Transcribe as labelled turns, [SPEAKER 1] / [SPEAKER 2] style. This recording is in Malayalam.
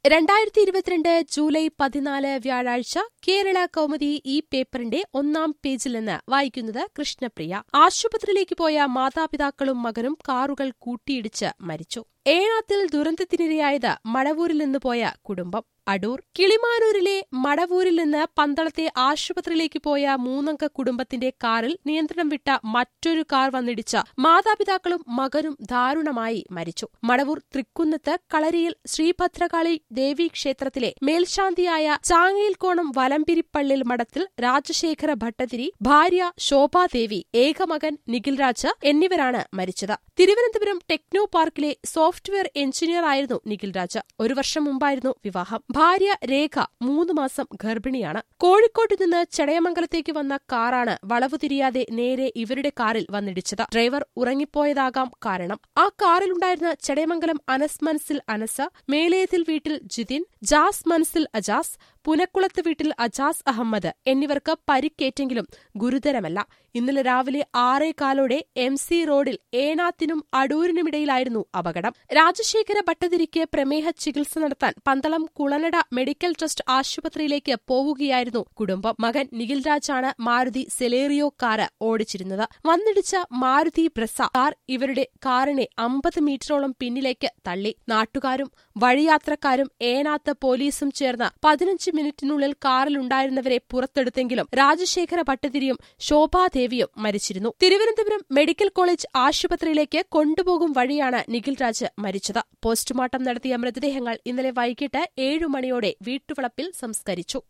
[SPEAKER 1] രണ്ടായിരത്തി ഇരുപത്തിരണ്ട് ജൂലൈ പതിനാല് വ്യാഴാഴ്ച കേരള കൗമുദി ഈ പേപ്പറിന്റെ ഒന്നാം പേജിൽ നിന്ന് വായിക്കുന്നത് കൃഷ്ണപ്രിയ ആശുപത്രിയിലേക്ക് പോയ മാതാപിതാക്കളും മകനും കാറുകൾ കൂട്ടിയിടിച്ച് മരിച്ചു ഏഴാത്തിൽ ദുരന്തത്തിനിരയായത് മടവൂരിൽ നിന്ന് പോയ കുടുംബം അടൂർ കിളിമാനൂരിലെ മടവൂരിൽ നിന്ന് പന്തളത്തെ ആശുപത്രിയിലേക്ക് പോയ മൂന്നംഗ കുടുംബത്തിന്റെ കാറിൽ നിയന്ത്രണം വിട്ട മറ്റൊരു കാർ വന്നിടിച്ച് മാതാപിതാക്കളും മകനും ദാരുണമായി മരിച്ചു മടവൂർ തൃക്കുന്നത്ത് കളരിയിൽ ശ്രീഭദ്രകാളി ദേവീ ക്ഷേത്രത്തിലെ മേൽശാന്തിയായ ചാങ്ങയിൽക്കോണം വലമ്പിരിപ്പള്ളിൽ മഠത്തിൽ രാജശേഖര ഭട്ടതിരി ഭാര്യ ശോഭാദേവി ഏകമകൻ നിഖിൽ രാജ് എന്നിവരാണ് മരിച്ചത് തിരുവനന്തപുരം ടെക്നോ പാർക്കിലെ സോഫ്റ്റ്വെയർ എഞ്ചിനീയർ ആയിരുന്നു നിഖിൽ രാജ് ഒരു വർഷം മുമ്പായിരുന്നു വിവാഹം ഭാര്യ രേഖ മൂന്ന് മാസം ഗർഭിണിയാണ് കോഴിക്കോട്ട് നിന്ന് ചടയമംഗലത്തേക്ക് വന്ന കാറാണ് വളവു തിരിയാതെ നേരെ ഇവരുടെ കാറിൽ വന്നിടിച്ചത് ഡ്രൈവർ ഉറങ്ങിപ്പോയതാകാം കാരണം ആ കാറിലുണ്ടായിരുന്ന ചടയമംഗലം അനസ് മനസ്സിൽ അനസ് മേലേതിൽ വീട്ടിൽ ജിതിൻ ജാസ് മനസ്സിൽ അജാസ് പുനക്കുളത്ത് വീട്ടിൽ അജാസ് അഹമ്മദ് എന്നിവർക്ക് പരിക്കേറ്റെങ്കിലും ഗുരുതരമല്ല ഇന്നലെ രാവിലെ ആറേകാലോടെ എം സി റോഡിൽ ഏനാത്തിനും അടൂരിനുമിടയിലായിരുന്നു അപകടം രാജശേഖര ഭട്ടതിരിക്ക് പ്രമേഹ ചികിത്സ നടത്താൻ പന്തളം കുളനട മെഡിക്കൽ ട്രസ്റ്റ് ആശുപത്രിയിലേക്ക് പോവുകയായിരുന്നു കുടുംബം മകൻ നിഖിൽ രാജാണ് മാരുതി സെലേറിയോ കാറ് ഓടിച്ചിരുന്നത് വന്നിടിച്ച മാരുതി ബ്രസ കാർ ഇവരുടെ കാറിനെ അമ്പത് മീറ്ററോളം പിന്നിലേക്ക് തള്ളി നാട്ടുകാരും വഴിയാത്രക്കാരും ഏനാത്ത് പോലീസും ചേർന്ന് പതിനഞ്ച് മിനിറ്റിനുള്ളിൽ കാറിലുണ്ടായിരുന്നവരെ പുറത്തെടുത്തെങ്കിലും രാജശേഖര ഭട്ടതിരിയും ശോഭാദേവിയും മരിച്ചിരുന്നു തിരുവനന്തപുരം മെഡിക്കൽ കോളേജ് ആശുപത്രിയിലേക്ക് കൊണ്ടുപോകും വഴിയാണ് നിഖിൽ രാജ് മരിച്ചത് പോസ്റ്റ്മോർട്ടം നടത്തിയ മൃതദേഹങ്ങൾ ഇന്നലെ വൈകിട്ട് ഏഴു മണിയോടെ വീട്ടുവളപ്പിൽ സംസ്കരിച്ചു